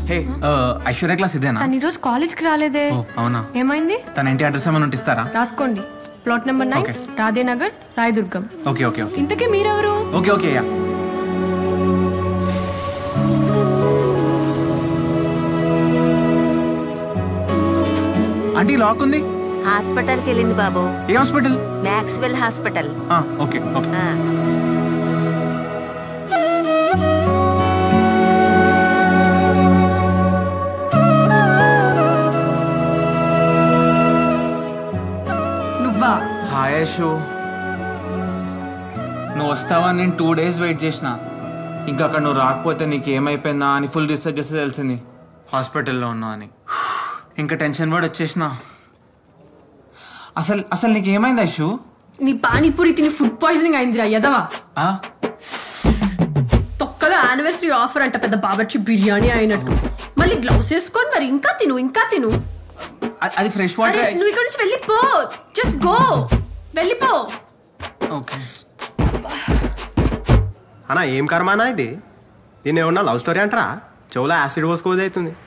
హే Aishwarya class ఇదేనా తను ఈరోజు కాలేజ్కి రాలేదే ఓ అవునా ఏమైంది తన ఇంటి అడ్రస్ ఏమైనా ఉంటే ఇస్తారా రాసుకోండి plot number nine Okay. Radhenagar Rayadurgam okay okay okay ఇంతకీ మీరెవరు okay okay yeah aunty lock ఉంది హాస్పిటల్కి వెళ్ళింది బాబు ఏ hospital Maxwell hospital okay okay ఆ, నువ్వా హాయ్ యశు నువ్వు వస్తావా నేను టూ డేస్ వెయిట్ చేసిన ఇంకా అక్కడ నువ్వు రాకపోతే నీకు ఏమైపోయిందా అని ఫుల్ రీసెర్చ్ చేస్తే తెలిసింది హాస్పిటల్లో ఉన్నా అని ఇంకా టెన్షన్ పడి వచ్చేసిన అసలు అసలు నీకు ఏమైంది యశు నీ పానీపూరి తిని ఫుడ్ పాయిజనింగ్ అయిందిరా యదవా ఆ? తొక్కలో యానివర్సరీ ఆఫర్ అంట పెద్ద బావర్చి బిర్యానీ అయినట్టు మళ్ళీ గ్లౌస్ వేసుకొని మరి ఇంకా తిను ఇంకా తిను అ- అది ఫ్రెష్ అరే వాటర్ నువ్వు ఇక్కడ నుంచి వెళ్ళిపో జస్ట్ గో వెళ్ళిపో ఓకే అన్నా ఏం కర్మానా ఇది దీన్ని ఏమన్నా లవ్ స్టోరీ అంటారా చెవులో యాసిడ్ పోసుకోదే అవుతుంది